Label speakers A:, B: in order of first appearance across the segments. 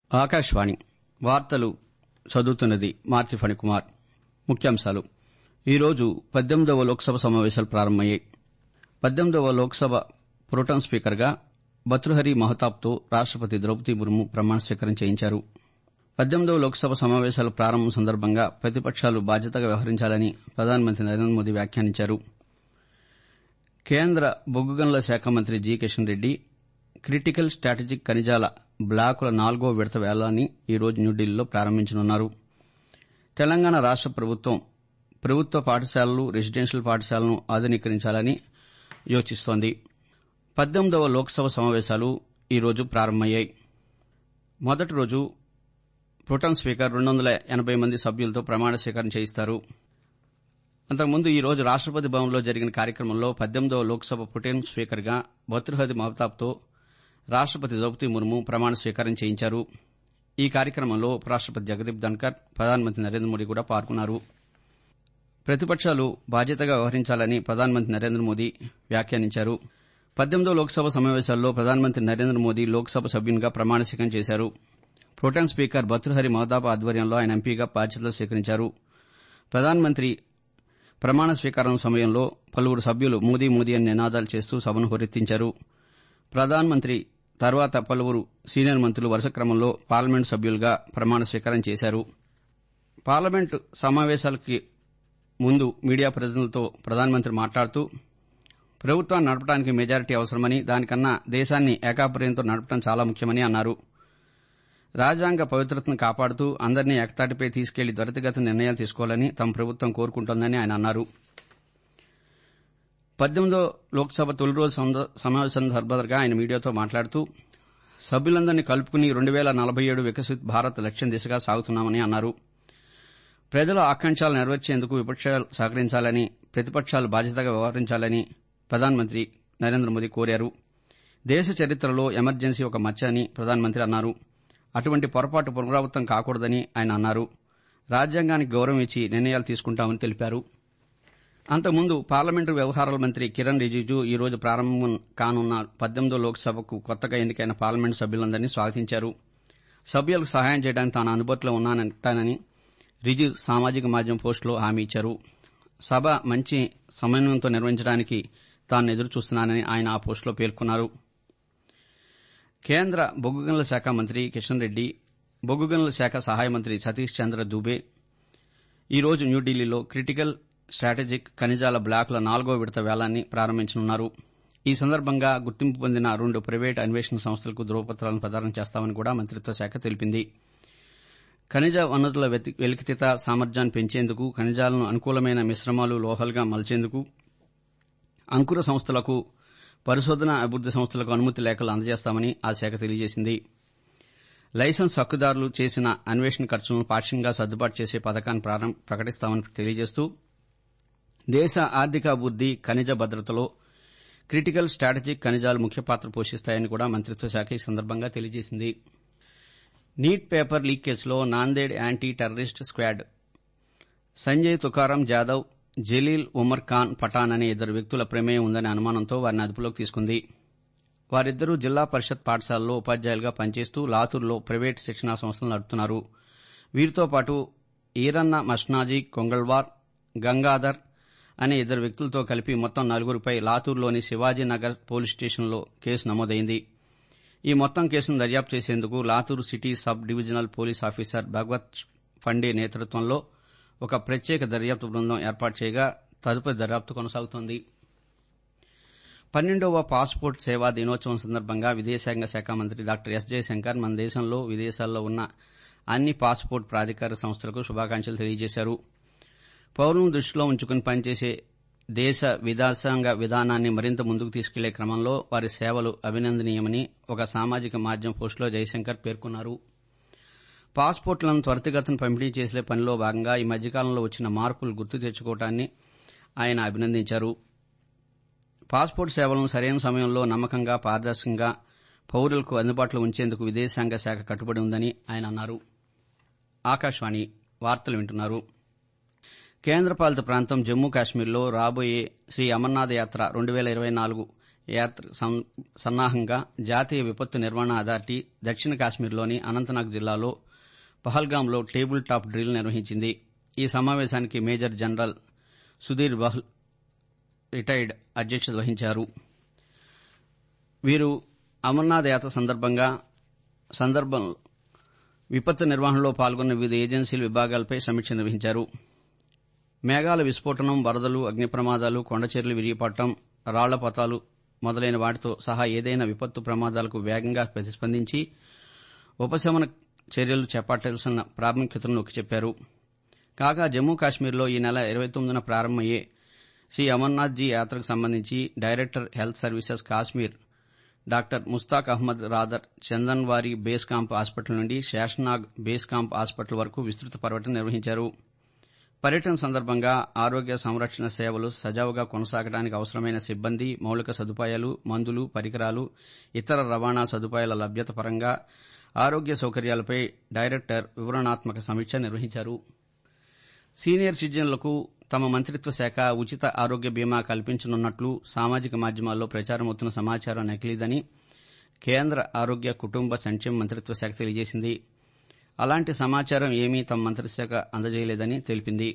A: ఆకాశవాణి వార్తలు చదువుతున్నది మార్చి ఫణికుమార్ ముఖ్యాంశాలు ఈరోజు పద్దెనిమిదవ లోక్సభ సమావేశాలు ప్రారంభమయ్యాయి పద్దెనిమిదవ లోక్సభ ప్రొటెం స్పీకర్గా భర్తృహరి మహతాబ్తో రాష్టపతి ద్రౌపది ముర్ము ప్రమాణ స్వీకారం చేయించారు పద్దెనిమిదవ లోక్సభ సమావేశాల ప్రారంభం సందర్భంగా ప్రతిపక్షాలు బాధ్యతగా వ్యవహరించాలని ప్రధానమంత్రి నరేంద్ర మోదీ వ్యాఖ్యానించారు కేంద్ర బొగ్గు గనుల శాఖ మంత్రి G Kishan Reddy critical strategic ఖనిజాల బ్లాకుల నాలుగో విడత వేలాన్ని ఈరోజు న్యూఢిల్లీలో ప్రారంభించనున్నారు తెలంగాణ రాష్ట ప్రభుత్వం ప్రభుత్వ పాఠశాలలు రెసిడెన్షియల్ పాఠశాలను ఆధునీకరించాలని యోచిస్తోంది పద్దెనిమిదవ లోక్సభ సమావేశాలు ఈరోజు ప్రారంభమయ్యాయి మొదటి రోజు ప్రొటెం స్పీకర్ రెండు వందల ఎనబై మంది సభ్యులతో ప్రమాణ స్వీకారం చేయిస్తారు అంతకుముందు ఈ రోజు రాష్టపతి భవన్లో జరిగిన కార్యక్రమంలో పద్దెనిమిదవ లోక్సభ ప్రొటెం స్పీకర్గా భర్తృహరి మహతాబ్తో రాష్టపతి ద్రౌపది ముర్ము ప్రమాణ స్వీకారం చేయించారు ఈ కార్యక్రమంలో ఉపరాష్టపతి జగదీప్ ధన్కర్ ప్రధానమంత్రి నరేంద్ర మోదీ కూడా పాల్గొన్నారు ప్రతిపక్షాలు బాధ్యతగా వ్యవహరించాలని ప్రధానమంత్రి నరేంద్ర మోదీ వ్యాఖ్యానించారు పద్దెనిమిదో లోక్సభ సమావేశాల్లో ప్రధానమంత్రి నరేంద్ర మోదీ లోక్సభ సభ్యునిగా ప్రమాణ స్వీకారం చేశారు ప్రొటెం స్పీకర్ భర్తృహరి మహతాబ్ ఆధ్వర్యంలో ఆయన ఎంపీగా బాధ్యతలు స్వీకరించారు ప్రధానమంత్రి ప్రమాణ స్వీకారం సమయంలో పలువురు సభ్యులు మోదీ మోదీ అని నినాదాలు చేస్తూ సభను హోరెత్తించారు ప్రధానమంత్రి తర్వాత పలువురు సీనియర్ మంత్రులు వరుస క్రమంలో పార్లమెంటు సభ్యులుగా ప్రమాణ స్వీకారం చేశారు పార్లమెంటు సమావేశాలకి ముందు మీడియా ప్రతినిధులతో ప్రధానమంత్రి మాట్లాడుతూ ప్రభుత్వాన్ని నడపడానికి మెజారిటీ అవసరమని దానికన్నా దేశాన్ని ఏకాభిప్రాయంతో నడపడం చాలా ముఖ్యమని అన్నారు రాజ్యాంగ పవిత్రతను కాపాడుతూ అందరినీ ఏకతాటిపై తీసుకెళ్లి త్వరితగతిన నిర్ణయాలు తీసుకోవాలని తమ ప్రభుత్వం కోరుకుంటోందని ఆయన అన్నారు పద్దెనిమిదో లోక్సభ తొలి రోజు సమావేశం సందర్భంగా ఆయన మీడియాతో మాట్లాడుతూ సభ్యులందరినీ కలుపుకుని రెండు వేల నలభై ఏడు వికసిత్ భారత్ లక్ష్యం దిశగా సాగుతున్నామని అన్నారు ప్రజల ఆకాంక్షలు నెరవేర్చేందుకు విపక్షాలు సహకరించాలని ప్రతిపక్షాలు బాధ్యతగా వ్యవహరించాలని ప్రధానమంత్రి నరేంద్ర మోదీ కోరారు దేశ చరిత్రలో ఎమర్జెన్సీ ఒక మచ్చ అని ప్రధానమంత్రి అన్నారు అటువంటి పొరపాటు పునరావృతం కాకూడదని ఆయన అన్నారు రాజ్యాంగానికి గౌరవం ఇచ్చి నిర్ణయాలు తీసుకుంటామని తెలిపారు అంతకుముందు పార్లమెంటు వ్యవహారాల మంత్రి కిరణ్ రిజిజు ఈ రోజు ప్రారంభం కానున్న పద్దెనిమిదో లోక్సభకు కొత్తగా ఎన్నికైన పార్లమెంటు సభ్యులందరినీ స్వాగతించారు సభ్యులకు సహాయం చేయడానికి తాను అందుబాటులో ఉన్నానంటానని రిజిజు సామాజిక మాధ్యమం పోస్టులో హామీ ఇచ్చారు సభ మంచి సమన్వయంతో నిర్వహించడానికి తాను ఎదురుచూస్తున్నానని ఆయన ఆ పోస్టులో పేర్కొన్నారు కేంద్ర బొగ్గు గనుల శాఖ మంత్రి కిషన్ రెడ్డి బొగ్గు గనుల శాఖ సహాయ మంత్రి సతీష్ చంద్ర దూబే ఈ రోజు న్యూఢిల్లీలో క్రిటికల్ స్టాటజిక్ ఖనిజాల బ్లాకుల నాలుగో విడత వేలాన్ని ప్రారంభించనున్నారు ఈ సందర్భంగా గుర్తింపు పొందిన రెండు ప్రైవేటు అన్వేషణ సంస్థలకు ధృవపత్రాలను ప్రదానం చేస్తామని కూడా మంత్రిత్వ శాఖ తెలిపింది ఖనిజ వనరుల వెలికితీత సామర్థ్యాన్ని పెంచేందుకు ఖనిజాలను అనుకూలమైన మిశ్రమాలు లోహాలుగా మలిచేందుకు అంకుర సంస్థలకు పరిశోధన అభివృద్ది సంస్థలకు అనుమతి లేఖలు అందజేస్తామని ఆ శాఖ తెలియజేసింది లైసెన్స్ హక్కుదారులు చేసిన అన్వేషణ ఖర్చులను పాక్షికంగా సర్దుబాటు చేసే పథకాన్ని ప్రకటిస్తామని తెలియజేస్తూ దేశ ఆర్థికాభివృద్ది ఖనిజ భద్రతలో క్రిటికల్ స్టాటజిక్ ఖనిజాలు ముఖ్య పాత్ర పోషిస్తాయని కూడా మంత్రిత్వ శాఖ ఈ సందర్భంగా తెలియజేసింది నీట్ పేపర్ లీక్ కేసులో Nanded anti terrorist squad Sanjay Tukaram Jadhav Jaleel Umar Khan Pathan అనే ఇద్దరు వ్యక్తుల ప్రమేయం ఉందనే అనుమానంతో వారిని అదుపులోకి తీసుకుంది వారిద్దరూ జిల్లా పరిషత్ పాఠశాలలో ఉపాధ్యాయులుగా పనిచేస్తూ లాతూర్లో ప్రైవేటు శిక్షణా సంస్థలు నడుపుతున్నారు వీరితో పాటు ఈరన్న మష్నాజీ కొంగల్వార్ గంగాధర్ అనే ఇద్దరు వ్యక్తులతో కలిపి మొత్తం నలుగురిపై లాతూర్లోని శివాజీనగర్ పోలీస్ స్టేషన్లో కేసు నమోదైంది ఈ మొత్తం కేసును దర్యాప్తు చేసేందుకు Latur city sub divisional police officer Bhagwat Phande నేతృత్వంలో ఒక ప్రత్యేక దర్యాప్తు బృందం ఏర్పాటు చేయగా తదుపరి దర్యాప్తు కొనసాగుతోంది పన్నెండవ పాస్పోర్ట్ సేవా దినోత్సవం సందర్భంగా విదేశాంగ శాఖ మంత్రి డాక్టర్ ఎస్ జయశంకర్ మన దేశంలో విదేశాల్లో ఉన్న అన్ని పాస్పోర్ట్ ప్రాధికార సంస్థలకు శుభాకాంక్షలు తెలియజేశారు పౌరులను దృష్టిలో ఉంచుకుని పనిచేసే దేశ విదేశాంగ విధానాన్ని మరింత ముందుకు తీసుకెళ్లే క్రమంలో వారి సేవలు అభినందనీయమని ఒక సామాజిక మాధ్యమ పోస్టులో జయశంకర్ పేర్కొన్నారు పాస్పోర్ట్లను త్వరితగతిన పంపిణీ చేసే పనిలో భాగంగా ఈ మధ్యకాలంలో వచ్చిన మార్పులు గుర్తు తెచ్చుకోవడాన్ని ఆయన అభినందించారు పాస్పోర్ట్ సేవలను సరైన సమయంలో నమ్మకంగా పారదర్శకంగా పౌరులకు అందుబాటులో ఉంచేందుకు విదేశాంగ శాఖ కట్టుబడి ఉందని ఆయన అన్నారు ఆకాశవాణి వార్తలు వింటున్నారు కేంద్రపాలిత ప్రాంతం జమ్మూ కాశ్మీర్లో రాబోయే శ్రీ అమర్నాథ్ యాత్ర రెండు వేల ఇరవై నాలుగు యాత్ర సన్నాహంగా జాతీయ విపత్తు నిర్వహణ అథారిటీ దక్షిణ కాశ్మీర్లోని అనంతనాగ్ జిల్లాలో పహల్గాంలో టేబుల్ టాప్ డ్రిల్ నిర్వహించింది ఈ సమావేశానికి major general Sudheer Bahul retired అధ్యక్షత వహించారు వీరు అమర్నాథ్ యాత్ర సందర్భంగా సందర్భంలో విపత్తు నిర్వహణలో పాల్గొన్న వివిధ ఏజెన్సీల విభాగాలపై సమీక్ష నిర్వహించారు మేఘాల విస్ఫోటనం వరదలు అగ్ని ప్రమాదాలు కొండచర్యలు విరిగిపడటం రాళ్లపతాలు మొదలైన వాటితో సహా ఏదైనా విపత్తు ప్రమాదాలకు వేగంగా ప్రతిస్పందించి ఉపశమన చర్యలు చేపట్టాల్సిన ప్రాముఖ్యతను నొక్కి చెప్పారు కాగా జమ్మూ కాశ్మీర్లో ఈ నెల ఇరవై తొమ్మిదిన ప్రారంభమయ్యే శ్రీ అమర్నాథ్ జీ యాత్రకు సంబంధించి director health services Kashmir doctor Mushtaq Ahmad Rather Chandanwari base camp hospital నుండి శేషనాగ్ బేస్ క్యాంప్ హాస్పిటల్ వరకు విస్తృత పర్యటన నిర్వహించారు పర్యటన సందర్భంగా ఆరోగ్య సంరక్షణ సేవలు సజావుగా కొనసాగడానికి అవసరమైన సిబ్బంది మౌలిక సదుపాయాలు మందులు పరికరాలు ఇతర రవాణా సదుపాయాల లభ్యత పరంగా ఆరోగ్య సౌకర్యాలపై డైరెక్టర్ వివరణాత్మక సమీక్ష నిర్వహించారు సీనియర్ సిటిజన్లకు తమ మంత్రిత్వ శాఖ ఉచిత ఆరోగ్య బీమా కల్పించనున్నట్లు సామాజిక మాధ్యమాల్లో ప్రచారమవుతున్న సమాచారం నకిలీదని కేంద్ర ఆరోగ్య కుటుంబ సంక్షేమ మంత్రిత్వ శాఖ తెలియజేసింది అలాంటి సమాచారం ఏమీ తమ మంత్రిశాఖ అందజేయలేదని తెలిపింది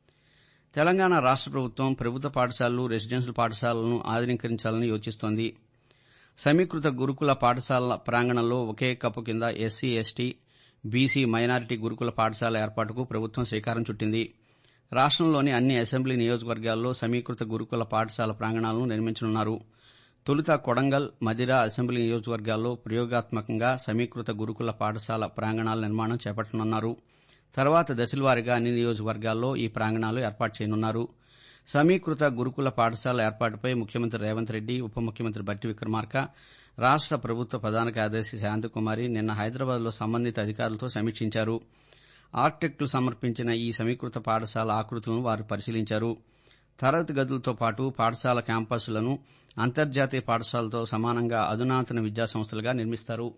A: తెలంగాణ రాష్ట ప్రభుత్వం ప్రభుత్వ పాఠశాలలు రెసిడెన్షియల్ పాఠశాలలను ఆధునీకరించాలని యోచిస్తోంది సమీకృత గురుకుల పాఠశాలల ప్రాంగణంలో ఒకే కప్పు కింద ఎస్సీ ఎస్టీ బీసీ మైనారిటీ గురుకుల పాఠశాల ఏర్పాటుకు ప్రభుత్వం శ్రీకారం చుట్టింది రాష్టంలోని అన్ని అసెంబ్లీ నియోజకవర్గాల్లో సమీకృత గురుకుల పాఠశాల ప్రాంగణాలను నిర్మించనున్నారు తొలుత కొడంగల్ మదిర అసెంబ్లీ నియోజకవర్గాల్లో ప్రయోగాత్మకంగా సమీకృత గురుకుల పాఠశాల ప్రాంగణాల నిర్మాణం చేపట్టనున్నారు తర్వాత దశలవారీగా అన్ని నియోజకవర్గాల్లో ఈ ప్రాంగణాలు ఏర్పాటు చేయనున్నారు సమీకృత గురుకుల పాఠశాల ఏర్పాటుపై ముఖ్యమంత్రి రేవంత్ రెడ్డి ఉప ముఖ్యమంత్రి బట్టి విక్రమార్క రాష్ట ప్రభుత్వ ప్రధాన కార్యదర్శి శాంతకుమారి నిన్న హైదరాబాద్లో సంబంధిత అధికారులతో సమీక్షించారు ఆర్కిటెక్టులు సమర్పించిన ఈ సమీకృత పాఠశాల ఆకృతులను వారు పరిశీలించారు తరగతి గదులతో పాటు పాఠశాల క్యాంపస్లను అంతర్జాతీయ పాఠశాలతో సమానంగా అధునాతన విద్యాసంస్థలుగా నిర్మిస్తారు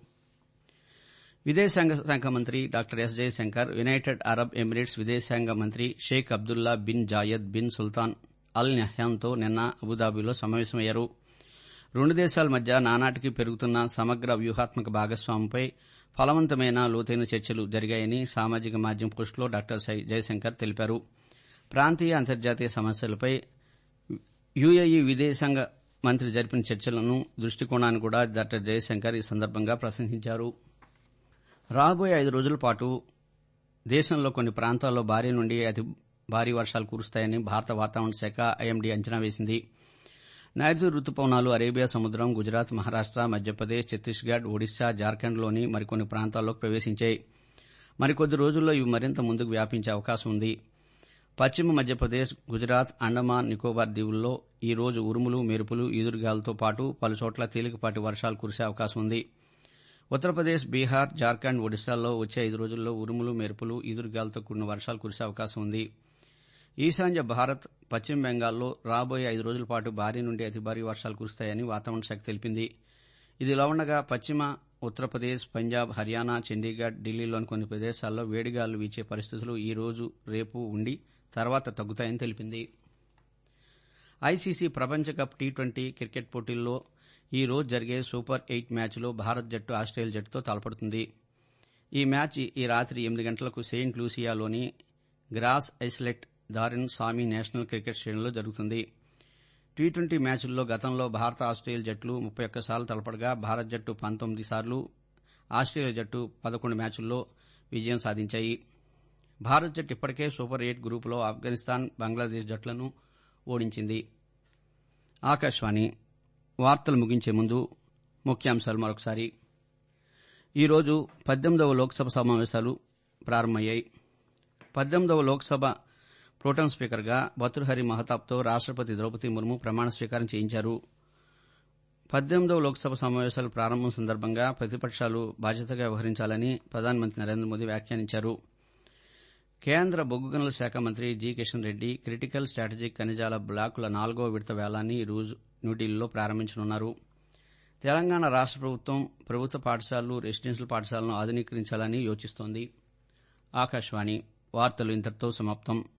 A: విదేశాంగ శాఖ మంత్రి doctor S Jaishankar United Arab Emirates విదేశాంగ మంత్రి Sheikh Abdullah bin Zayed bin Sultan Al నహ్యాన్తో నిన్న అబుదాబిలో సమావేశమయ్యారు రెండు దేశాల మధ్య నానాటికి పెరుగుతున్న సమగ్ర వ్యూహాత్మక భాగస్వామ్యంపై ఫలవంతమైన లోతైన చర్చలు జరిగాయని సామాజిక మాధ్యమం పోస్టులో డాక్టర్ జయశంకర్ తెలిపారు ప్రాంతీయ అంతర్జాతీయ సమస్యలపై యుఏఈ విదేశాంగ మంత్రి జరిపిన చర్చలను దృష్టికోణాన్ని కూడా డాక్టర్ జయశంకర్ ఈ సందర్భంగా ప్రశంసించారు రాబోయే ఐదు రోజుల పాటు దేశంలో కొన్ని ప్రాంతాల్లో భారీ నుండి అతి భారీ వర్షాలు కురుస్తాయని భారత వాతావరణ శాఖ ఐఎండీ అంచనా వేసింది నైరుతి రుతుపవనాలు అరేబియా సముద్రం గుజరాత్ మహారాష్ట మధ్యప్రదేశ్ ఛత్తీస్గఢ్ ఒడిశా జార్ఖండ్లోని మరికొన్ని ప్రాంతాల్లోకి ప్రవేశించాయి మరికొద్ది రోజుల్లో ఇవి మరింత ముందుకు వ్యాపించే అవకాశం ఉంది పశ్చిమ మధ్యప్రదేశ్ గుజరాత్ అండమాన్ నికోబార్ దీవుల్లో ఈ రోజు ఉరుములు మెరుపులు ఈదురుగాలతో పాటు పలుచోట్ల తేలికపాటి వర్షాలు కురిసే అవకాశం ఉంది ఉత్తరప్రదేశ్ బీహార్ జార్ఖండ్ ఒడిశాల్లో వచ్చే ఐదు రోజుల్లో ఉరుములు మెరుపులు ఈదురుగాలతో కూడిన వర్షాలు కురిసే అవకాశం ఉంది ఈశాన్య భారత్ పశ్చిమ బెంగాల్లో రాబోయే ఐదు రోజుల పాటు భారీ నుండి అతి భారీ వర్షాలు కురుస్తాయని వాతావరణ శాఖ తెలిపింది ఇదిలా ఉండగా పశ్చిమ ఉత్తరప్రదేశ్ పంజాబ్ హర్యానా చండీగఢ్ ఢిల్లీలోని కొన్ని ప్రదేశాల్లో వేడిగాలు వీచే పరిస్థితులు ఈ రోజు రేపు ఉండి తర్వాత తగ్గుతాయని తెలిపింది ఐసీసీ ప్రపంచ కప్ టీ ట్వంటీ క్రికెట్ పోటీల్లో ఈ రోజు జరిగే సూపర్ ఎయిట్ మ్యాచ్లో భారత్ జట్టు ఆస్ట్రేలియా జట్టుతో తలపడుతుంది ఈ మ్యాచ్ ఈ రాత్రి ఎనిమిది గంటలకు సెయింట్ లూసియాలోని గ్రాస్ ఐస్లెట్ దారిన్ సామి నేషనల్ క్రికెట్ స్టేడియంలో జరుగుతుంది టీ ట్వంటీ మ్యాచ్ల్లో గతంలో భారత ఆస్ట్రేలియా జట్లు ముప్పై ఒక్కసార్లు తలపడగా భారత్ జట్టు పంతొమ్మిది సార్లు ఆస్ట్రేలియా జట్టు పదకొండు మ్యాచ్ల్లో విజయం సాధించాయి భారత్ జట్టు ఇప్పటికే సూపర్ ఎయిట్ గ్రూపులో ఆఫ్ఘనిస్తాన్ బంగ్లాదేశ్ జట్లను ఓడించింది ఆకాశవాణి వార్తలు ముగించే ముందు ముఖ్యాంశాలు మరొకసారి ఈరోజు పద్దెనిమిదవ లోక్సభ సమావేశాలు ప్రారంభమయ్యాయి పద్దెనిమిదవ లోక్సభ ప్రోటం స్పీకర్గా భర్తృహరి మహతాబ్తో రాష్టపతి ద్రౌపది ముర్ము ప్రమాణ స్వీకారం చేయించారు పద్దెనిమిదవ లోక్సభ సమావేశాల ప్రారంభం సందర్భంగా ప్రతిపక్షాలు బాధ్యతగా వ్యవహరించాలని ప్రధానమంత్రి నరేంద్ర మోదీ వ్యాఖ్యానించారు కేంద్ర బొగ్గు గనుల శాఖ మంత్రి G Kishan Reddy critical strategic ఖనిజాల బ్లాకుల నాలుగో విడత వేలాన్ని ఈ రోజు న్యూఢిల్లీలో ప్రారంభించనున్నారు తెలంగాణ రాష్ట ప్రభుత్వం ప్రభుత్వ పాఠశాలలు రెసిడెన్షియల్ పాఠశాలను ఆధునీకరించాలని యోచిస్తోంది ఆకాశవాణి వార్తలు ఇంతటితో సమాప్తం